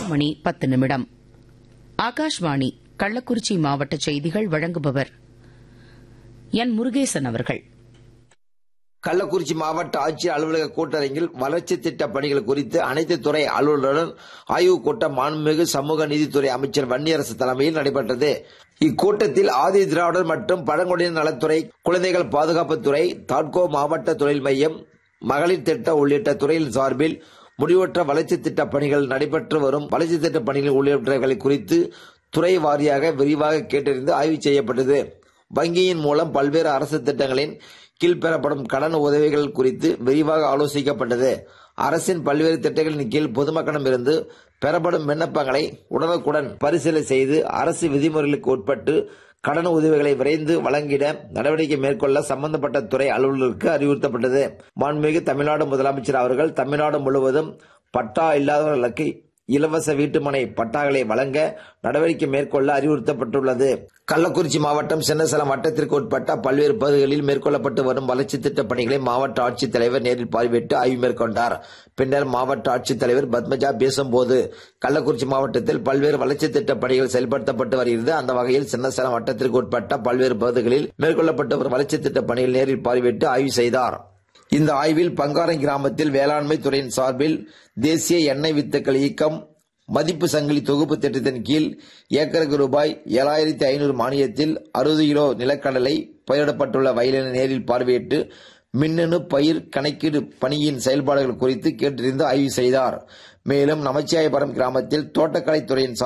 மணி பத்து நிமிடம் ஆகாஷ்வாணி கள்ளக்குறிச்சி மாவட்ட செய்திகள் வழங்குபவர் என் முருகேசன் அவர்கள் கள்ளக்குறிச்சி மாவட்ட ஆட்சியர் அலுவலக கூட்டரங்கில் வளர்ச்சி திட்ட பணிகள் குறித்து அனைத்து துறை அலுவலருடன் ஆய்வுக் கூட்டம் மாண்புமிகு சமூக நீதித்துறை அமைச்சர் வன்னியரசு தலைமையில் நடைபெற்றது இக்கூட்டத்தில் ஆதி திராவிடர் மற்றும் பழங்குடியினர் நலத்துறை குழந்தைகள் பாதுகாப்புத்துறை தாட்கோ மாவட்ட தொழில் மையம் மகளிர் திட்ட உள்ளிட்ட துறையின் சார்பில் முடிவற்ற வளர்ச்சி திட்ட பணிகள் நடைபெற்று வரும் வளர்ச்சி திட்ட பணிகள் உள்ளிட்டவை குறித்து துறை வாரியாக விரிவாக கேட்டறிந்து ஆய்வு செய்யப்பட்டது வங்கியின் மூலம் பல்வேறு அரசு திட்டங்களின் கீழ் பெறப்படும் கடன் உதவிகள் குறித்து விரிவாக ஆலோசிக்கப்பட்டது அரசின் பல்வேறு திட்டங்களின் கீழ் பொதுமக்களிடமிருந்து பெறப்படும் விண்ணப்பங்களை உடனுக்குடன் பரிசீலனை செய்து அரசு விதிமுறைகளுக்கு உட்பட்டு கடன் உதவிகளை விரைந்து வழங்கிட நடவடிக்கை மேற்கொள்ள சம்பந்தப்பட்ட துறை அலுவலருக்கு அறிவுறுத்தப்பட்டது மாண்புமிகு தமிழ்நாடு முதலமைச்சர் அவர்கள் தமிழ்நாடு முழுவதும் பட்டா இல்லாதவர்களுக்கு இலவச வீட்டுமனை பட்டாக்களை வழங்க நடவடிக்கை மேற்கொள்ள அறிவுறுத்தப்பட்டுள்ளது கள்ளக்குறிச்சி மாவட்டம் சின்னசலம் வட்டத்திற்கு உட்பட்ட பல்வேறு பகுதிகளில் மேற்கொள்ளப்பட்டு வரும் வளர்ச்சி திட்டப் பணிகளை மாவட்ட ஆட்சித்தலைவர் நேரில் பார்வையிட்டு ஆய்வு மேற்கொண்டார் பின்னர் மாவட்ட ஆட்சித்தலைவர் பத்மஜா பேசும்போது கள்ளக்குறிச்சி மாவட்டத்தில் பல்வேறு வளர்ச்சி திட்டப் பணிகள் செயல்படுத்தப்பட்டு வருகிறது அந்த வகையில் சின்னசலம் வட்டத்திற்கு உட்பட்ட பல்வேறு பகுதிகளில் மேற்கொள்ளப்பட்டு வரும் வளர்ச்சி திட்டப் பணிகள் நேரில் பார்வையிட்டு ஆய்வு செய்தார் இந்த ஆய்வில் பங்காரம் கிராமத்தில் வேளாண்மை துறையின் சார்பில் தேசிய எண்ணெய் வித்துக்கள் இயக்கம் மதிப்பு சங்கிலி தொகுப்பு திட்டத்தின் கீழ் ஏக்கருக்கு ரூபாய் ஏழாயிரத்தி ஐநூறு மானியத்தில் அறுபது கிலோ நிலக்கடலை பயிரிடப்பட்டுள்ள வயலினை நேரில் பார்வையிட்டு மின்னணு பயிர் கணக்கீடு பணியின் செயல்பாடுகள் குறித்து கேட்டறிந்து ஆய்வு செய்தார் மேலும் நமச்சிவாயபுரம் கிராமத்தில் தோட்டக்கலைத்துறையின்